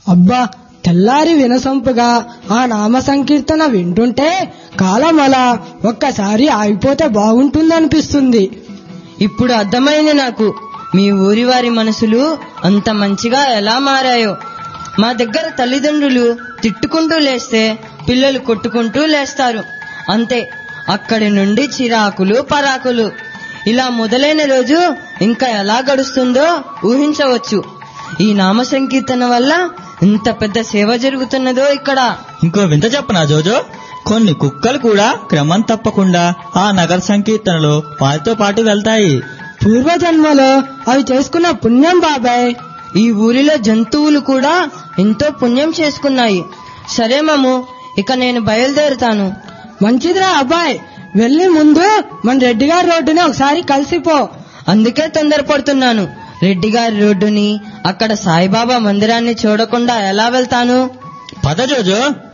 అబ్బా తెల్లారి వినసొంపుగా ఆ నామ సంకీర్తన వింటుంటే కాలం అలా ఒక్కసారి ఆగిపోతే బాగుంటుందనిపిస్తుంది ఇప్పుడు అర్థమైంది నాకు మీ ఊరి వారి మనసులు అంత మంచిగా ఎలా మారాయో మా దగ్గర తల్లిదండ్రులు తిట్టుకుంటూ లేస్తే పిల్లలు కొట్టుకుంటూ లేస్తారు అంతే అక్కడి నుండి చిరాకులు పరాకులు ఇలా మొదలైన రోజు ఇంకా ఎలా గడుస్తుందో ఊహించవచ్చు ఈ నామ సంకీర్తన వల్ల ఇంత పెద్ద సేవ జరుగుతున్నదో ఇక్కడ ఇంకో వింత చెప్పనా జోజో కొన్ని కుక్కలు కూడా క్రమం తప్పకుండా ఆ నగర సంకీర్తనలో వారితో పాటు వెళ్తాయి పూర్వజన్మలో అవి చేసుకున్న పుణ్యం బాబాయ్ ఈ ఊరిలో జంతువులు కూడా ఎంతో పుణ్యం చేసుకున్నాయి సరే మాము ఇక నేను బయలుదేరుతాను మంచిదిరా అబ్బాయ్ వెళ్ళి ముందు మన రెడ్డి గారి రోడ్డుని ఒకసారి కలిసిపో అందుకే తొందరపడుతున్నాను రెడ్డి గారి రోడ్డుని అక్కడ సాయిబాబా మందిరాన్ని చూడకుండా ఎలా వెళ్తాను పద జోజో